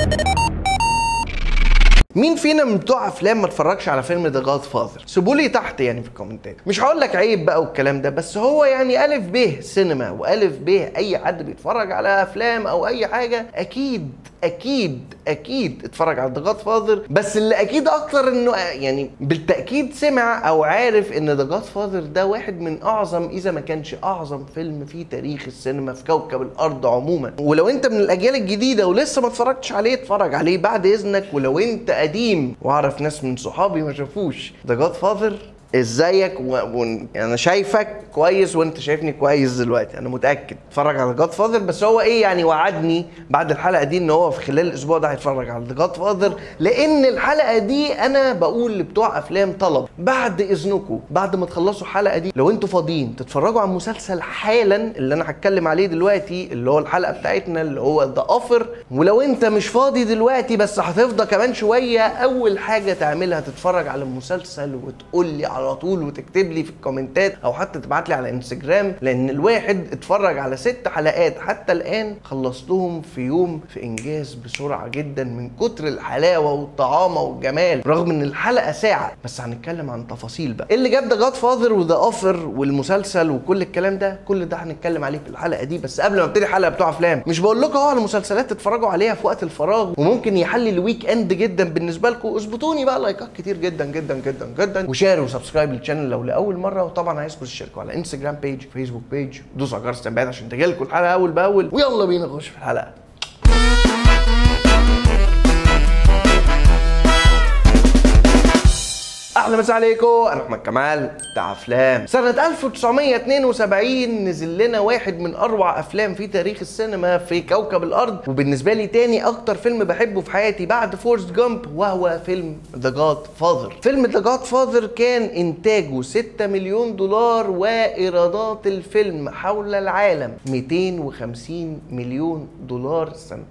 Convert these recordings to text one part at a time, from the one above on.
مين فينا من بتوع افلام ما اتفرجش على فيلم ذا جاد فاذر سيبوا لي تحت يعني في الكومنتات مش هقول لك عيب بقى والكلام ده بس هو يعني الف ب سينما والف ب اي حد بيتفرج على افلام او اي حاجه اكيد اكيد اكيد اتفرج على ذا جاد فاذر بس اللي اكيد اكتر انه يعني بالتاكيد سمع او عارف ان ذا جاد فاذر ده واحد من اعظم اذا ما كانش اعظم فيلم في تاريخ السينما في كوكب الارض عموما ولو انت من الاجيال الجديده ولسه ما اتفرجتش عليه اتفرج عليه بعد اذنك ولو انت قديم واعرف ناس من صحابي ما شافوش ذا جاد فاذر ازيك و... و... انا شايفك كويس وانت شايفني كويس دلوقتي انا متاكد اتفرج على جاد فاذر بس هو ايه يعني وعدني بعد الحلقه دي ان هو في خلال الاسبوع ده هيتفرج على جاد فاذر لان الحلقه دي انا بقول لبتوع افلام طلب بعد اذنكم بعد ما تخلصوا الحلقه دي لو انتوا فاضيين تتفرجوا على المسلسل حالا اللي انا هتكلم عليه دلوقتي اللي هو الحلقه بتاعتنا اللي هو ذا اوفر ولو انت مش فاضي دلوقتي بس هتفضى كمان شويه اول حاجه تعملها تتفرج على المسلسل وتقول لي على طول وتكتب لي في الكومنتات او حتى تبعت لي على انستجرام لان الواحد اتفرج على ست حلقات حتى الان خلصتهم في يوم في انجاز بسرعه جدا من كتر الحلاوه والطعامه والجمال رغم ان الحلقه ساعه بس هنتكلم عن تفاصيل بقى اللي جاب ذا جاد فاذر وذا اوفر والمسلسل وكل الكلام ده كل ده هنتكلم عليه في الحلقه دي بس قبل ما ابتدي الحلقه بتوع افلام مش بقول لكم اهو على مسلسلات تتفرجوا عليها في وقت الفراغ وممكن يحلي الويك اند جدا بالنسبه لكم اظبطوني بقى لايكات كتير جدا جدا جدا جدا وشاروا وسبسكرايب للشانل لو لاول مره وطبعا عايزكم تشتركوا على انستجرام بيج فيسبوك بيج دوسوا على جرس التنبيهات عشان تجيلكم الحلقه اول باول ويلا بينا نخش في الحلقه اهلا مساء عليكم انا احمد كمال بتاع افلام سنه 1972 نزل لنا واحد من اروع افلام في تاريخ السينما في كوكب الارض وبالنسبه لي تاني اكتر فيلم بحبه في حياتي بعد فورست جامب وهو فيلم ذا جاد فاذر فيلم ذا جاد فاذر كان انتاجه 6 مليون دولار وايرادات الفيلم حول العالم 250 مليون دولار سنه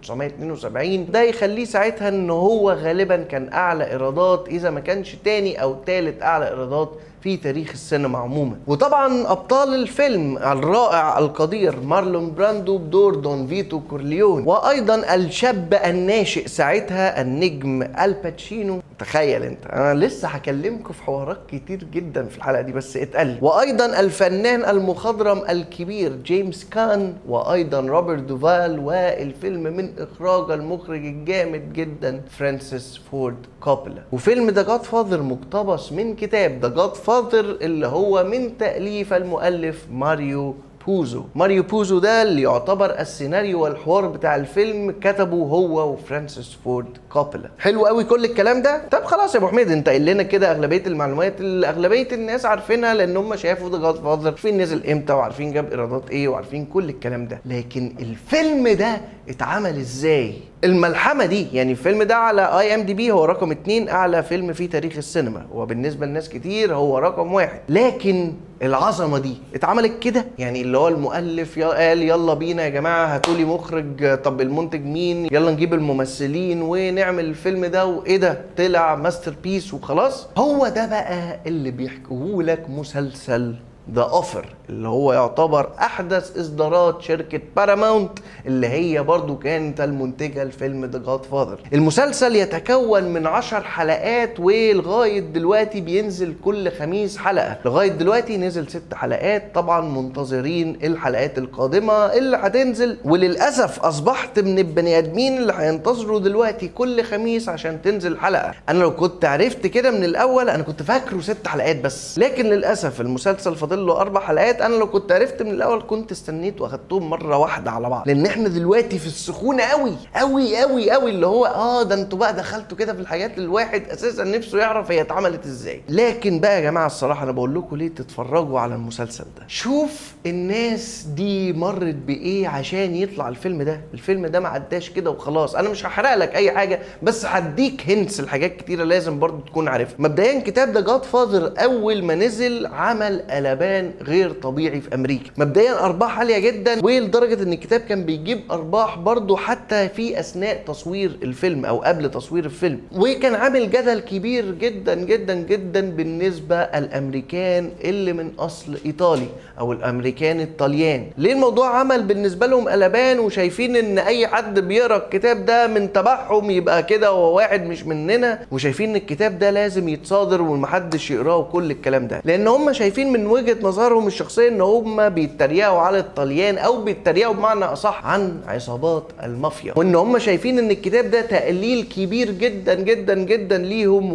1972 ده يخليه ساعتها ان هو غالبا كان اعلى ايرادات اذا ما كانش تاني او تالت اعلى ايرادات في تاريخ السينما عموما وطبعا ابطال الفيلم الرائع القدير مارلون براندو بدور دون فيتو كورليون وايضا الشاب الناشئ ساعتها النجم الباتشينو تخيل انت انا لسه هكلمكم في حوارات كتير جدا في الحلقه دي بس اتقل وايضا الفنان المخضرم الكبير جيمس كان وايضا روبرت دوفال والفيلم من اخراج المخرج الجامد جدا فرانسيس فورد كوبولا وفيلم ذا جاد فاذر مقتبس من كتاب ذا جاد فاذر اللي هو من تاليف المؤلف ماريو بوزو ماريو بوزو ده اللي يعتبر السيناريو والحوار بتاع الفيلم كتبه هو وفرانسيس فورد كوبولا حلو قوي كل الكلام ده طب خلاص يا ابو حميد انت قايل لنا كده اغلبيه المعلومات اللي اغلبيه الناس عارفينها لان هم شافوا ذا جاد فاذر عارفين نزل امتى وعارفين جاب ايرادات ايه وعارفين كل الكلام ده لكن الفيلم ده اتعمل ازاي الملحمه دي يعني الفيلم ده على اي ام دي بي هو رقم اتنين اعلى فيلم في تاريخ السينما وبالنسبه لناس كتير هو رقم واحد لكن العظمه دي اتعملت كده يعني اللي هو المؤلف قال يلا بينا يا جماعه هاتوا لي مخرج طب المنتج مين يلا نجيب الممثلين ونعمل الفيلم ده وايه ده طلع ماستر بيس وخلاص هو ده بقى اللي بيحكوه لك مسلسل ذا اوفر اللي هو يعتبر احدث اصدارات شركه باراماونت اللي هي برضو كانت المنتجه لفيلم ذا جاد فاذر المسلسل يتكون من عشر حلقات ولغايه دلوقتي بينزل كل خميس حلقه لغايه دلوقتي نزل ست حلقات طبعا منتظرين الحلقات القادمه اللي هتنزل وللاسف اصبحت من البني ادمين اللي هينتظروا دلوقتي كل خميس عشان تنزل حلقه انا لو كنت عرفت كده من الاول انا كنت فاكره ست حلقات بس لكن للاسف المسلسل فاضل له اربع حلقات انا لو كنت عرفت من الاول كنت استنيت واخدتهم مره واحده على بعض لان احنا دلوقتي في السخونه قوي قوي قوي قوي اللي هو اه ده انتوا بقى دخلتوا كده في الحاجات اللي الواحد اساسا نفسه يعرف هي اتعملت ازاي لكن بقى يا جماعه الصراحه انا بقول لكم ليه تتفرجوا على المسلسل ده شوف الناس دي مرت بايه عشان يطلع الفيلم ده الفيلم ده ما عداش كده وخلاص انا مش هحرق لك اي حاجه بس هديك هنتس الحاجات كتيره لازم برضو تكون عارفها مبدئيا كتاب ذا جاد فاذر اول ما نزل عمل قلبان قلبان غير طبيعي في امريكا مبدئيا ارباح عاليه جدا ولدرجه ان الكتاب كان بيجيب ارباح برضه حتى في اثناء تصوير الفيلم او قبل تصوير الفيلم وكان عامل جدل كبير جدا جدا جدا بالنسبه الامريكان اللي من اصل ايطالي او الامريكان الطليان ليه الموضوع عمل بالنسبه لهم قلبان وشايفين ان اي حد بيقرا الكتاب ده من تبعهم يبقى كده هو واحد مش مننا وشايفين ان الكتاب ده لازم يتصادر ومحدش يقراه وكل الكلام ده لان هم شايفين من وجهه نظرهم الشخصيه ان هم بيتريقوا على الطليان او بيتريقوا بمعنى اصح عن عصابات المافيا وان هم شايفين ان الكتاب ده تقليل كبير جدا جدا جدا ليهم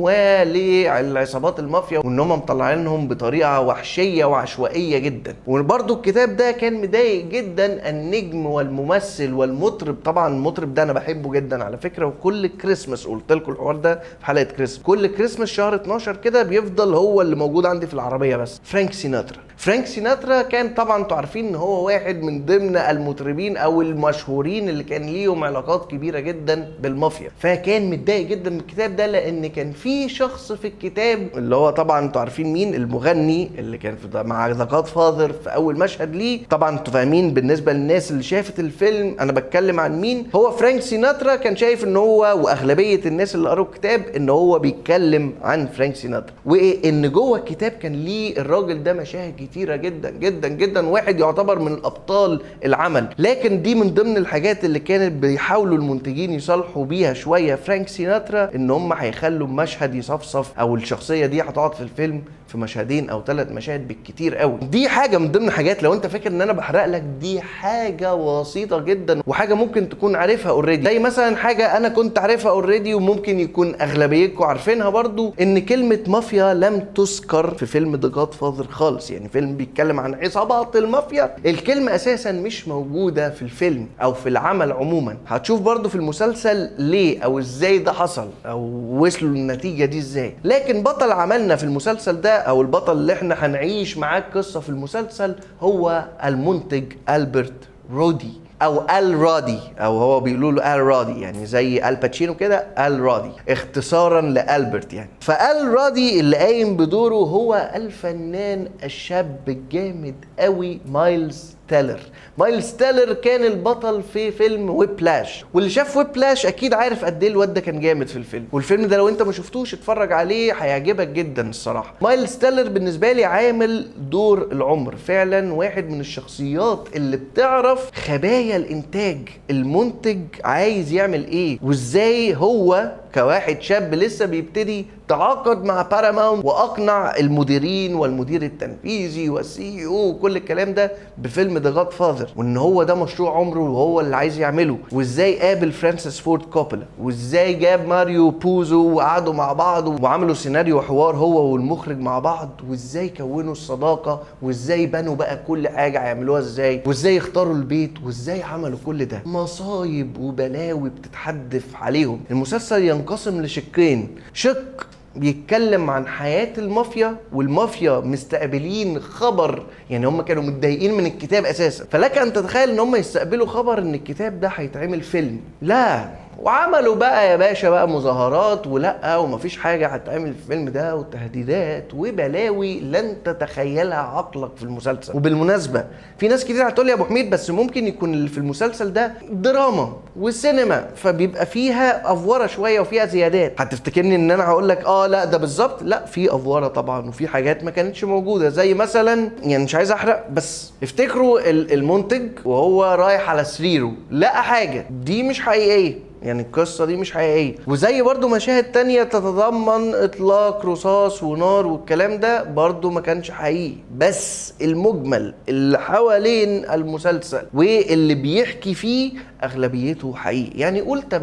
ولعصابات المافيا وان هم مطلعينهم بطريقه وحشيه وعشوائيه جدا وبرده الكتاب ده كان مضايق جدا النجم والممثل والمطرب طبعا المطرب ده انا بحبه جدا على فكره وكل كريسماس قلت لكم الحوار ده في حلقه كريسماس كل كريسماس شهر 12 كده بيفضل هو اللي موجود عندي في العربيه بس فرانك سيناترا فرانك سيناترا كان طبعا انتوا عارفين ان هو واحد من ضمن المطربين او المشهورين اللي كان ليهم علاقات كبيره جدا بالمافيا فكان متضايق جدا من الكتاب ده لان كان في شخص في الكتاب اللي هو طبعا انتوا عارفين مين المغني اللي كان في مع ذا جاد فاذر في اول مشهد ليه طبعا انتوا فاهمين بالنسبه للناس اللي شافت الفيلم انا بتكلم عن مين هو فرانك سيناترا كان شايف ان هو واغلبيه الناس اللي قروا الكتاب ان هو بيتكلم عن فرانك سيناترا وان جوه الكتاب كان ليه الراجل ده مشاهد كتيره جدا جدا جدا واحد يعتبر من الابطال العمل لكن دي من ضمن الحاجات اللي كانت بيحاولوا المنتجين يصالحوا بيها شويه فرانك سيناترا ان هم هيخلوا مشهد يصفصف او الشخصيه دي هتقعد في الفيلم في مشهدين او ثلاث مشاهد بالكتير قوي دي حاجه من ضمن حاجات لو انت فاكر ان انا بحرق لك دي حاجه بسيطه جدا وحاجه ممكن تكون عارفها اوريدي زي مثلا حاجه انا كنت عارفها اوريدي وممكن يكون اغلبيتكم عارفينها برضو ان كلمه مافيا لم تذكر في فيلم ذا جاد فاذر خالص يعني فيلم بيتكلم عن عصابات المافيا الكلمه اساسا مش موجوده في الفيلم او في العمل عموما هتشوف برضو في المسلسل ليه او ازاي ده حصل او وصلوا للنتيجه دي ازاي لكن بطل عملنا في المسلسل ده او البطل اللي احنا هنعيش معاه القصه في المسلسل هو المنتج البرت رودي او ال رادي او هو بيقولوا له ال رادي يعني زي الباتشينو كده ال رادي اختصارا لالبرت يعني فال رادي اللي قايم بدوره هو الفنان الشاب الجامد قوي مايلز تيلر مايلز تيلر كان البطل في فيلم ويبلاش واللي شاف ويبلاش اكيد عارف قد ايه الواد ده كان جامد في الفيلم والفيلم ده لو انت ما شفتوش اتفرج عليه هيعجبك جدا الصراحه مايلز تيلر بالنسبه لي عامل دور العمر فعلا واحد من الشخصيات اللي بتعرف خبايا الانتاج المنتج عايز يعمل ايه وازاي هو كواحد شاب لسه بيبتدي تعاقد مع باراماونت واقنع المديرين والمدير التنفيذي والسي او وكل الكلام ده بفيلم ذا جاد فاذر وان هو ده مشروع عمره وهو اللي عايز يعمله وازاي قابل فرانسيس فورد كوبولا وازاي جاب ماريو بوزو وقعدوا مع بعض وعملوا سيناريو حوار هو والمخرج مع بعض وازاي كونوا الصداقه وازاي بنوا بقى كل حاجه هيعملوها ازاي وازاي اختاروا البيت وازاي عملوا كل ده مصايب وبلاوي بتتحدف عليهم المسلسل ينقسم لشقين شق بيتكلم عن حياة المافيا والمافيا مستقبلين خبر يعني هم كانوا متضايقين من الكتاب اساسا فلك ان تتخيل ان هم يستقبلوا خبر ان الكتاب ده هيتعمل فيلم لا وعملوا بقى يا باشا بقى مظاهرات ولا ومفيش حاجه هتتعمل في الفيلم ده وتهديدات وبلاوي لن تتخيلها عقلك في المسلسل وبالمناسبه في ناس كتير هتقول لي يا ابو حميد بس ممكن يكون اللي في المسلسل ده دراما وسينما فبيبقى فيها افوره شويه وفيها زيادات هتفتكرني ان انا هقول لك اه لا ده بالظبط لا في افوره طبعا وفي حاجات ما كانتش موجوده زي مثلا يعني مش عايز احرق بس افتكروا المنتج وهو رايح على سريره لقى حاجه دي مش حقيقيه يعني القصه دي مش حقيقيه وزي برضو مشاهد تانية تتضمن اطلاق رصاص ونار والكلام ده برضو ما كانش حقيقي بس المجمل اللي حوالين المسلسل واللي بيحكي فيه اغلبيته حقيقي يعني قول 80%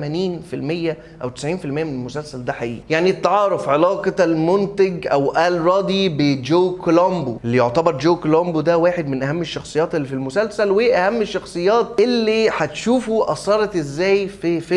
او 90% من المسلسل ده حقيقي يعني التعارف علاقه المنتج او ال رادي بجو كولومبو اللي يعتبر جو كولومبو ده واحد من اهم الشخصيات اللي في المسلسل واهم الشخصيات اللي هتشوفوا اثرت ازاي في فيلم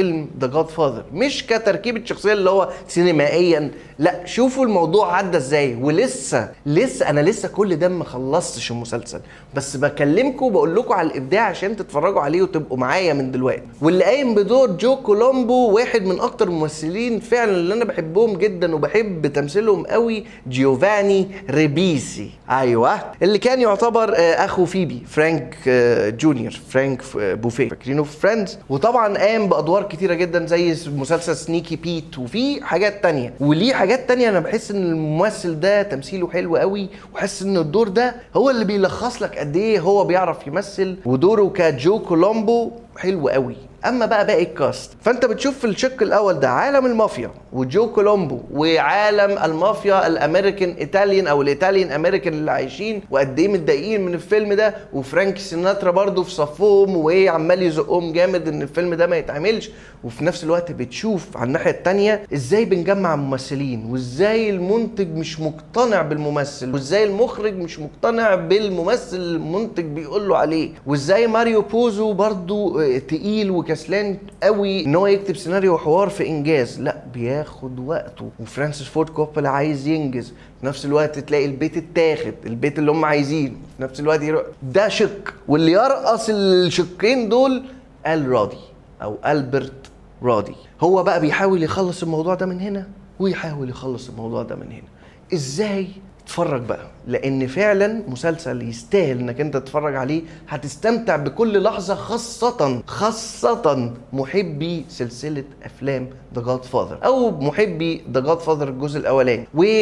فيلم ذا جاد فاذر مش كتركيبه شخصيه اللي هو سينمائيا لا شوفوا الموضوع عدى ازاي ولسه لسه انا لسه كل ده ما خلصتش المسلسل بس بكلمكم بقول لكم على الابداع عشان تتفرجوا عليه وتبقوا معايا من دلوقتي واللي قايم بدور جو كولومبو واحد من اكتر الممثلين فعلا اللي انا بحبهم جدا وبحب تمثيلهم قوي جيوفاني ريبيسي ايوه اللي كان يعتبر آه، اخو فيبي فرانك آه، جونيور فرانك ف- آه، بوفيه فاكرينه في فريندز وطبعا قام بادوار كتيره جدا زي مسلسل سنيكي بيت وفي حاجات تانية وليه حاجات تانية انا بحس ان الممثل ده تمثيله حلو قوي وحس ان الدور ده هو اللي بيلخص لك قد ايه هو بيعرف يمثل ودوره كجو كولومبو حلو قوي اما بقى باقي الكاست فانت بتشوف في الشق الاول ده عالم المافيا وجو كولومبو وعالم المافيا الامريكان ايطاليان او الايطاليان امريكان اللي عايشين وقد ايه متضايقين من الفيلم ده وفرانك سيناترا برضه في صفهم وايه عمال يزقهم جامد ان الفيلم ده ما يتعملش وفي نفس الوقت بتشوف على الناحيه التانية ازاي بنجمع ممثلين وازاي المنتج مش مقتنع بالممثل وازاي المخرج مش مقتنع بالممثل اللي المنتج بيقول له عليه وازاي ماريو بوزو برضو آه، تقيل وكسلان قوي ان هو يكتب سيناريو وحوار في انجاز لا بياخد وقته وفرانسيس فورد كوبولا عايز ينجز في نفس الوقت تلاقي البيت اتاخد البيت اللي هم عايزينه في نفس الوقت يروح ده شق واللي يرقص الشقين دول قال راضي او البرت راضي هو بقى بيحاول يخلص الموضوع ده من هنا ويحاول يخلص الموضوع ده من هنا ازاي اتفرج بقى لان فعلا مسلسل يستاهل انك انت تتفرج عليه هتستمتع بكل لحظه خاصه خاصه محبي سلسله افلام ذا جاد فاذر او محبي ذا جاد فاذر الجزء الاولاني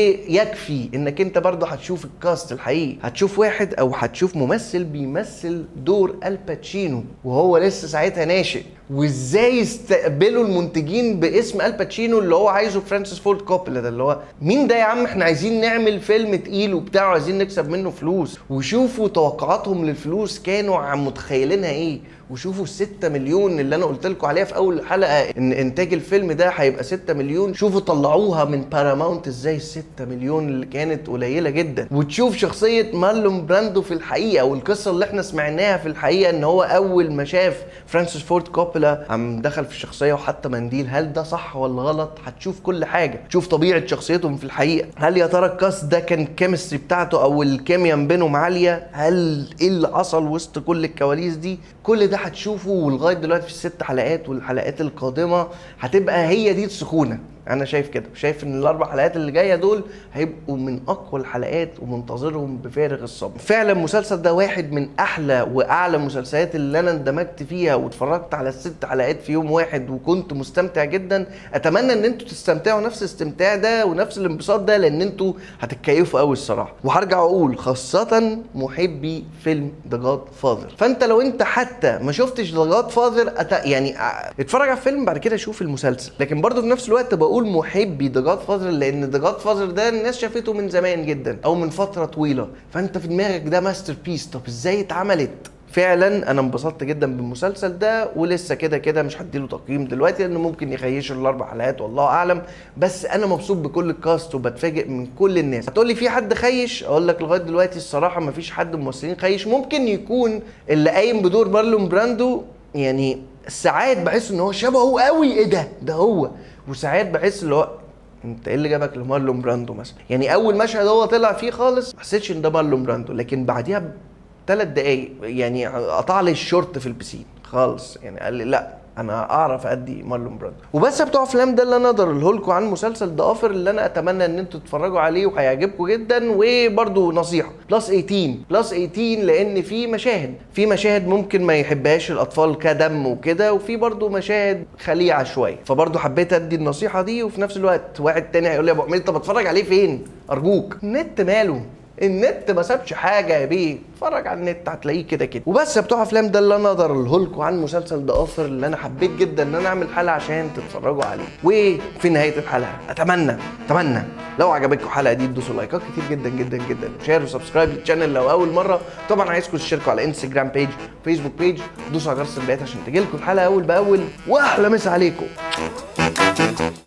ويكفي انك انت برضه هتشوف الكاست الحقيقي هتشوف واحد او هتشوف ممثل بيمثل دور الباتشينو وهو لسه ساعتها ناشئ وازاي استقبلوا المنتجين باسم الباتشينو اللي هو عايزه فرانسيس فورد كوبولا ده اللي هو مين ده يا عم احنا عايزين نعمل فيلم تقيل وبتاع وعايزين نكسب منه فلوس وشوفوا توقعاتهم للفلوس كانوا عم متخيلينها ايه وشوفوا الستة مليون اللي انا قلت لكم عليها في اول حلقه ان انتاج الفيلم ده هيبقى 6 مليون شوفوا طلعوها من باراماونت ازاي 6 مليون اللي كانت قليله جدا وتشوف شخصيه مارلون براندو في الحقيقه والقصه اللي احنا سمعناها في الحقيقه ان هو اول ما شاف فرانسيس فورد كوبولا عم دخل في الشخصيه وحط منديل هل ده صح ولا غلط هتشوف كل حاجه تشوف طبيعه شخصيتهم في الحقيقه هل يا ترى الكاست ده كان الكيمستري بتاعته او الكيمياء بينهم عاليه هل ايه اللي حصل وسط كل الكواليس دي كل ده هتشوفه ولغايه دلوقتي في الست حلقات والحلقات القادمه هتبقى هي دي السخونه انا شايف كده شايف ان الاربع حلقات اللي جايه دول هيبقوا من اقوى الحلقات ومنتظرهم بفارغ الصبر فعلا المسلسل ده واحد من احلى واعلى المسلسلات اللي انا اندمجت فيها واتفرجت على الست حلقات في يوم واحد وكنت مستمتع جدا اتمنى ان انتوا تستمتعوا نفس الاستمتاع ده ونفس الانبساط ده لان انتوا هتتكيفوا قوي الصراحه وهرجع اقول خاصه محبي فيلم ذا جاد فاذر فانت لو انت حتى ما شفتش ذا جاد فاذر أت... يعني ع- اتفرج على الفيلم بعد كده شوف المسلسل لكن برضه في نفس الوقت بقول محبي ذا جاد فاذر لان ذا جاد فاذر ده الناس شافته من زمان جدا او من فتره طويله فانت في دماغك ده ماستر بيس طب ازاي اتعملت فعلا انا انبسطت جدا بالمسلسل ده ولسه كده كده مش هديله تقييم دلوقتي لانه ممكن يخيش الاربع حلقات والله اعلم بس انا مبسوط بكل الكاست وبتفاجئ من كل الناس هتقول لي في حد خيش اقول لك لغايه دلوقتي الصراحه ما فيش حد من الممثلين خيش ممكن يكون اللي قايم بدور مارلون براندو يعني ساعات بحس ان هو شبهه قوي ايه ده ده هو وساعات بحس اللي هو انت ايه اللي جابك لمارلون براندو مثلا يعني اول مشهد هو طلع فيه خالص ما حسيتش ان ده مارلون براندو لكن بعديها ثلاث دقايق يعني قطع لي الشورت في البسين خالص يعني قال لي لا انا اعرف ادي مارلون براندو وبس يا بتوع افلام ده اللي انا اقدر اقوله لكم عن مسلسل ذا اوفر اللي انا اتمنى ان انتوا تتفرجوا عليه وهيعجبكم جدا وبرده نصيحه بلس 18 بلس 18 لان في مشاهد في مشاهد ممكن ما يحبهاش الاطفال كدم وكده وفي برده مشاهد خليعه شويه فبرضه حبيت ادي النصيحه دي وفي نفس الوقت واحد تاني هيقول لي يا ابو حميد طب اتفرج عليه فين ارجوك النت ماله النت ما سابش حاجه يا بيه اتفرج على النت هتلاقيه كده كده وبس يا بتوع افلام ده اللي انا اقدر اقوله لكم عن مسلسل ذا اوفر اللي انا حبيت جدا ان انا اعمل حلقه عشان تتفرجوا عليه وفي نهايه الحلقه اتمنى اتمنى لو عجبتكم الحلقه دي تدوسوا لايكات كتير جدا جدا جدا وشير وسبسكرايب للشانل لو اول مره طبعا عايزكم تشتركوا على انستجرام بيج فيسبوك بيج دوسوا على جرس التنبيهات عشان تجيلكم الحلقه اول باول واحلى مسا عليكم